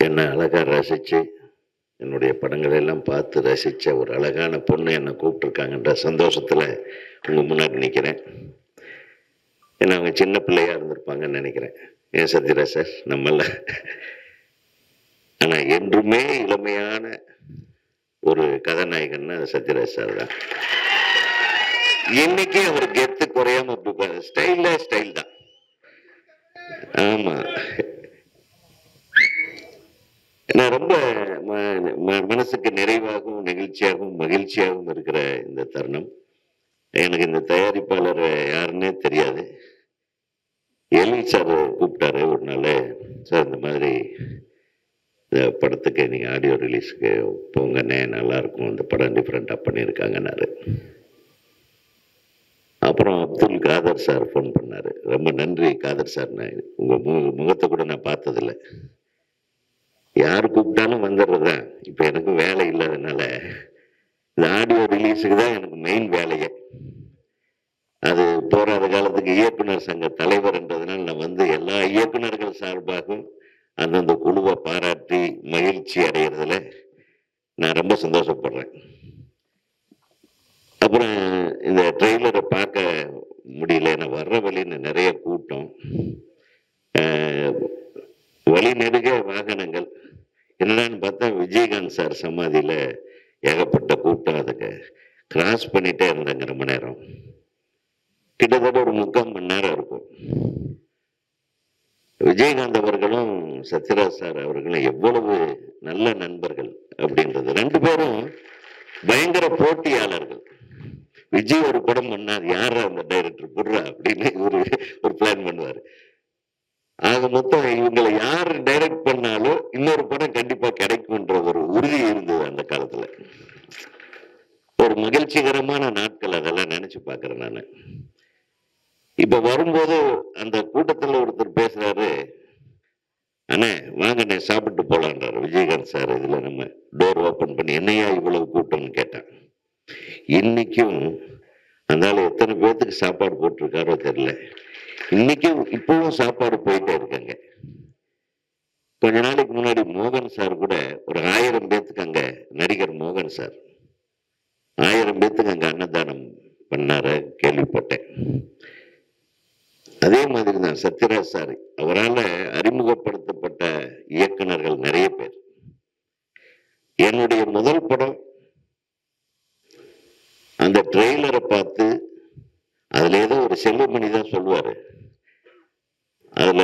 என்னை அழகாக ரசித்து என்னுடைய படங்களை எல்லாம் பார்த்து ரசித்த ஒரு அழகான பொண்ணு என்னை கூப்பிட்ருக்காங்கன்ற சந்தோஷத்தில் உங்கள் முன்னாடி நிற்கிறேன் ஏன்னா அவங்க சின்ன பிள்ளையாக இருந்திருப்பாங்கன்னு நினைக்கிறேன் ஏன் சத்யரா சார் நம்மள ஆனால் என்றுமே இளமையான ஒரு கதாநாயகன்னா அது சத்யராஜ் சார் தான் இன்னைக்கு அவர் கெத்து குறையாம அப்படி ஸ்டைல்ல ஸ்டைல் தான் ஆமா நான் ரொம்ப ம- ம- மனசுக்கு நிறைவாகவும் நெகிழ்ச்சியாகவும் மகிழ்ச்சியாகவும் இருக்கிற இந்த தருணம் எனக்கு இந்த தயாரிப்பாளர் யாருன்னே தெரியாது எலி சார் கூப்பிட்டாரு ஒரு நாள் சார் இந்த மாதிரி இந்த படத்துக்கு நீங்கள் ஆடியோ ரிலீஸ்க்கு போங்கண்ணே நல்லாயிருக்கும் இந்த படம் டிஃப்ரெண்ட்டாக பண்ணியிருக்காங்கன்னாரு அப்புறம் அப்துல் காதர் சார் ஃபோன் பண்ணார் ரொம்ப நன்றி காதர் சார் நான் உங்கள் மு முகத்தை கூட நான் பார்த்ததில்ல யார் கூப்பிட்டாலும் வந்துடுறதேன் இப்போ எனக்கு வேலை இல்லாதனால இந்த ஆடியோ ரிலீஸுக்கு தான் எனக்கு மெயின் வேலையே அது போராத காலத்துக்கு இயக்குனர் சங்க தலைவர்ன்றதுனால நான் வந்து எல்லா இயக்குனர்கள் சார்பாகவும் அந்தந்த குழுவை பாராட்டி மகிழ்ச்சி அடைகிறதுல நான் ரொம்ப சந்தோஷப்படுறேன் அப்புறம் இந்த ட்ரெய்லரை பார்க்க முடியல நான் வர்ற வழின்னு நிறைய கூட்டம் அஹ், வழி நெடுக வாகனங்கள் என்னடான்னு பார்த்தா விஜயகாந்த் சார் சமாதியில் ஏகப்பட்ட கூட்டம் அதுக்கு கிராஸ் பண்ணிட்டே இருந்தேங்க ரொம்ப நேரம் கிட்டத்தட்ட ஒரு முக்கால் மணி நேரம் இருக்கும் விஜயகாந்த் அவர்களும் சத்யராஜ் சார் அவர்களும் எவ்வளவு நல்ல நண்பர்கள் அப்படின்றது ரெண்டு பேரும் பயங்கர போட்டியாளர்கள் விஜய் ஒரு படம் பண்ணார் யாரா அந்த டைரக்டர் புடுறா அப்படின்னு ஒரு ஒரு பிளான் பண்ணுவார் ஆக மொத்தம் இவங்களை யார் டைரக்ட் பண்ணாலும் இன்னொரு படம் கண்டிப்பா கிடைக்கும்ன்ற ஒரு உறுதி இருந்தது அந்த காலத்துல ஒரு மகிழ்ச்சிகரமான நாட்கள் அதெல்லாம் நினைச்சு பார்க்கிறேன் நான் இப்ப வரும்போது அந்த கூட்டத்துல ஒருத்தர் பேசுறாரு அண்ணே வாங்கண்ணே சாப்பிட்டு போலான்றாரு விஜயகாந்த் சார் இதுல நம்ம டோர் ஓபன் பண்ணி என்னையா இவ்வளவு கூட்டம்னு கேட்டான் இன்னைக்கும் அந்த ஆளு எத்தனை பேர்த்துக்கு சாப்பாடு போட்டிருக்காரோ தெரியல இன்னைக்கும் இப்பவும் சாப்பாடு போயிட்டே இருக்காங்க கொஞ்ச நாளைக்கு முன்னாடி மோகன் சார் கூட ஒரு ஆயிரம் பேர்த்துக்கு அங்க நடிகர் மோகன் சார் ஆயிரம் பேர்த்துக்கு அங்க அன்னதானம் பண்ணார கேள்விப்பட்டேன் அதே மாதிரி தான் சத்யராஜ் சார் அவரால் அறிமுகப்படுத்தப்பட்ட இயக்குனர்கள் நிறைய பேர் என்னுடைய முதல் படம் அந்த ட்ரெய்லரை பார்த்து அதுல ஏதோ ஒரு செல்வமணி தான் சொல்லுவாரு அதுல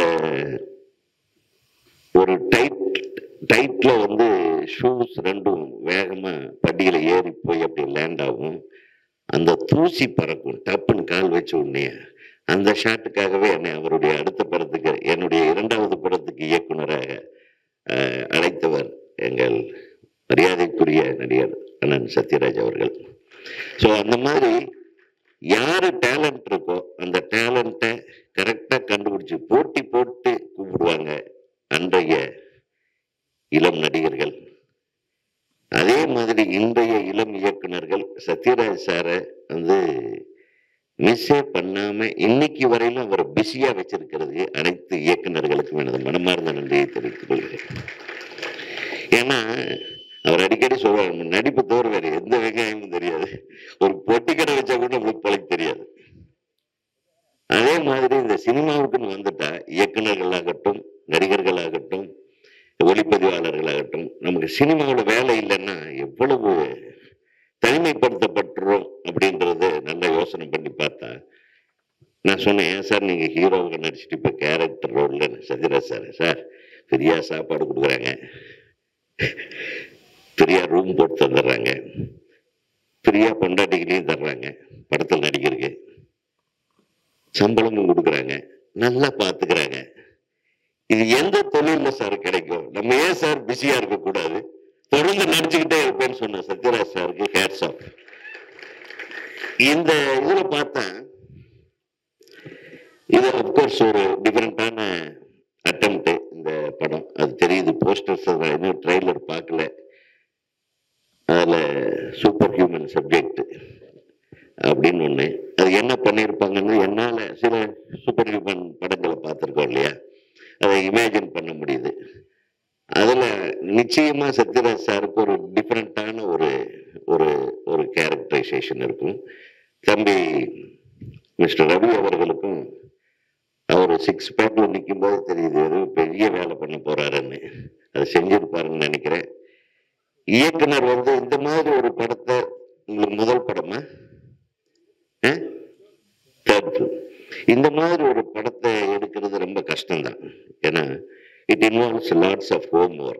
ஒரு டைட் டைட்ல வந்து ஷூஸ் ரெண்டும் வேகமா படியில ஏறி போய் அப்படி லேண்ட் ஆகும் அந்த தூசி பறக்கும் டப்புன்னு கால் வச்ச உடனே அந்த ஷாட்டுக்காகவே என்னை அவருடைய அடுத்த படத்துக்கு என்னுடைய இரண்டாவது படத்துக்கு இயக்குனராக அஹ், அழைத்தவர் எங்கள் மரியாதைக்குரிய நடிகர் அண்ணன் சத்யராஜ் அவர்கள் ஸோ அந்த மாதிரி யாரு டேலண்ட் இருக்கோ அந்த டேலண்ட்டை கரெக்டாக கண்டுபிடிச்சு போட்டி போட்டு கூப்பிடுவாங்க அன்றைய இளம் நடிகர்கள் அதே மாதிரி இன்றைய இளம் இயக்குனர்கள் சத்யராஜ் சாரை வந்து மிஸ்ஸே பண்ணாம இன்னைக்கு வரையிலும் அவரை பிஸியா வச்சிருக்கிறது அனைத்து இயக்குனர்களுக்கும் எனது மனமார்ந்த நன்றியை தெரிவித்துக் கொள்கிறேன் ஏன்னா அவர் அடிக்கடி சொல்றாரு "நம்ம நடிப்பு தவிர வேற எந்த வெங்காயமும் தெரியாது ஒரு பொட்டிக்கடை வச்சா கூட நம்மளுக்கு பழக்க தெரியாது அதே மாதிரி இந்த சினிமாவுக்குன்னு வந்துட்டா இயக்குனர்களாகட்டும் நடிகர்களாகட்டும் ஒளிப்பதிவாளர்களாகட்டும் நமக்கு சினிமாவில் வேலை இல்லைன்னா எவ்வளவு தனிமைப்படுத்தப்பட்டுரும் அப்படின்றத நல்லா யோசனை பண்ணி பார்த்தா நான் சொன்னேன் ஏன் சார் நீங்கள் ஹீரோவுக்கு நடிச்சுட்டு இப்போ கேரக்டர் ரோலில் சத்யராஜ் சார் சார் ஃப்ரீயாக சாப்பாடு கொடுக்குறாங்க ஃப்ரீயாக ரூம் போட்டு தந்துடுறாங்க ஃப்ரீயாக பொண்டாட்டிகளையும் தர்றாங்க படத்தில் நடிக்கிறதுக்கு சம்பளமும் கொடுக்குறாங்க நல்லா பார்த்துக்கிறாங்க இது எந்த தொழில்ல சார் கிடைக்கும் நம்ம ஏன் சார் பிஸியா இருக்க கூடாது தொடர்ந்து நடிச்சுக்கிட்டே இருப்பேன்னு சொன்ன சத்யராஜ் சாருக்கு ஹேட்ஸ் ஆஃப் இந்த இதுல பார்த்தேன் இது அப்கோர்ஸ் ஒரு டிஃப்ரெண்டான அட்டம்ப்ட் இந்த படம் அது தெரியுது போஸ்டர்ஸ் இன்னும் ட்ரெய்லர் பார்க்கல அதில் சூப்பர் ஹியூமன் சப்ஜெக்ட் அப்படின்னு ஒன்று அது என்ன பண்ணியிருப்பாங்கன்னு என்னால் சில சூப்பர் ஹியூமன் படங்களை பார்த்துருக்கோம் இல்லையா அதை இமேஜின் பண்ண முடியுது அதுல நிச்சயமா சத்யராஜ் சாருக்கு ஒரு டிஃப்ரெண்டான ஒரு ஒரு ஒரு கேரக்டரைசேஷன் இருக்கும் தம்பி மிஸ்டர் ரவி அவர்களுக்கும் அவர் சிக்ஸ் பேக்ல நிற்கும் போது தெரியுது ஏதோ பெரிய வேலை பண்ண போறாருன்னு அதை செஞ்சிருப்பாருன்னு நினைக்கிறேன் இயக்குனர் வந்து இந்த மாதிரி ஒரு படத்தை உங்களுக்கு முதல் படமா தேர்ட் இந்த மாதிரி ஒரு படத்தை எடுக்கிறது ரொம்ப கஷ்டம்தான் ஏன்னா it involves lots of home work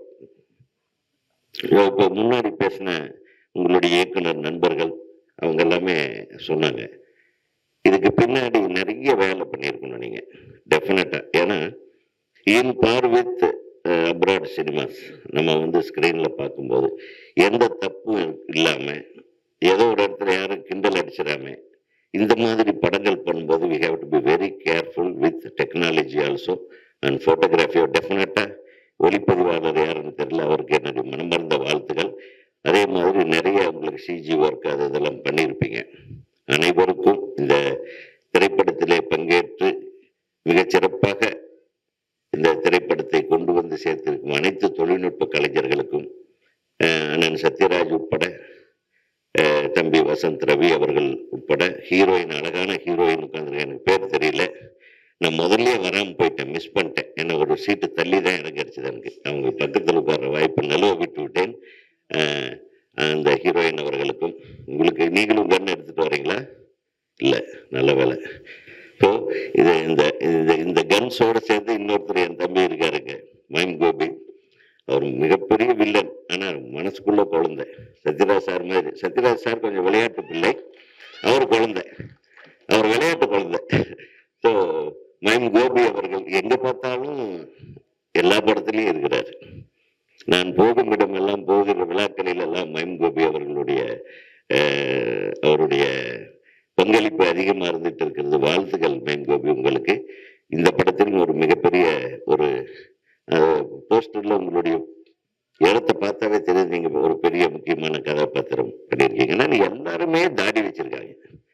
இப்போ முன்னாடி பேசின உங்களுடைய இயக்குனர் நண்பர்கள் அவங்க எல்லாமே சொன்னாங்க இதுக்கு பின்னாடி நிறைய வேலை பண்ணியிருக்கணும் நீங்க டெஃபினட்டா ஏன்னா in par with abroad cinemas நம்ம வந்து ஸ்க்ரீன்ல பார்க்கும்போது எந்த தப்பும் இல்லாம ஏதோ ஒரு இடத்துல யாரும் கிண்டல் அடிச்சிடாம இந்த மாதிரி படங்கள் பண்ணும்போது we have to be very careful with technology also and photography டெஃபினட்டாக ஒளிப்பதிவாளர் யாருன்னு தெரியல அவருக்கு என்னுடைய மனமார்ந்த வாழ்த்துக்கள் அதே மாதிரி நிறைய உங்களுக்கு சிஜி ஒர்க் அது இதெல்லாம் பண்ணியிருப்பீங்க அனைவருக்கும் இந்த திரைப்படத்திலே பங்கேற்று மிகச் சிறப்பாக இந்த திரைப்படத்தை கொண்டு வந்து சேர்த்திருக்கும் அனைத்து தொழில்நுட்ப கலைஞர்களுக்கும் அஹ், அண்ணன் சத்யராஜ் உட்பட அஹ், தம்பி வசந்த் ரவி அவர்கள் உட்பட ஹீரோயின் அழகான ஹீரோயின் உட்காந்துருக்க எனக்கு பேர் தெரியல நான் முதல்லயே வராம போயிட்டேன் மிஸ் பண்ணிட்டேன் என்ன ஒரு சீட்டு தள்ளி தான் எனக்கு கிடைச்சது எனக்கு அவங்க பக்கத்தில் உட்கார்ற வாய்ப்பு நழுவ விட்டு விட்டேன் அஹ், அந்த ஹீரோயின் அவர்களுக்கும் உங்களுக்கு நீங்களும் கன் எடுத்துட்டு வரீங்களா இல்லை நல்ல வேலை ஸோ இது இந்த இந்த இந்த கன்ஸோட சேர்த்து இன்னொருத்தர் என் தம்பி இருக்காருங்க மைம் கோபி அவர் மிகப்பெரிய வில்லன் ஆனால் மனசுக்குள்ள குழந்தை சத்யராஜ் சார் மாதிரி சத்யராஜ் சார் கொஞ்சம் விளையாட்டு பிள்ளை அவர் குழந்தை அவர் விளையாட்டு குழந்தை ஸோ மைம் கோபி அவர்கள் எங்க பார்த்தாலும் எல்லா படத்துலையும் இருக்கிறார் நான் போகும் இடமெல்லாம் போகிற விழாக்களில் எல்லாம் மைம் கோபி அவர்களுடைய அஹ், அவருடைய பங்களிப்பு அதிகமாக இருந்துட்டு இருக்கிறது வாழ்த்துக்கள் மைம் கோபி உங்களுக்கு இந்த படத்திலும் ஒரு மிகப்பெரிய ஒரு போஸ்டர்ல உங்களுடைய இடத்தை பார்த்தாவே தெரியுது நீங்க ஒரு பெரிய முக்கியமான கதாபாத்திரம் பண்ணியிருக்கீங்க ஏன்னா நீ எல்லாருமே தாடி வச்சிருக்காங்க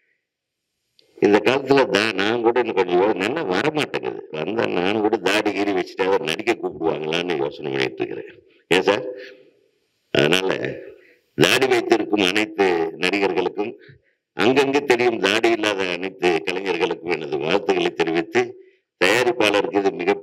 இந்த காலத்துல தா நான் கூட இன்னும் கொஞ்சம் யோ- நல்லா வர மாட்டேங்குது வந்தா நானும் கூட தாடி கீறி வச்சுட்டு அவர் நடிக்க கூப்பிடுவாங்களான்னு யோசனை பண்ணிட்டு இருக்கிறேன் ஏன் சார் அதனால தாடி வைத்திருக்கும் அனைத்து நடிகர்களுக்கும் அங்கங்கே தெரியும் தாடி இல்லாத அனைத்து கலைஞர்களுக்கும் எனது வாழ்த்துக்களை தெரிவித்து தயாரிப்பாளருக்கு இது மிக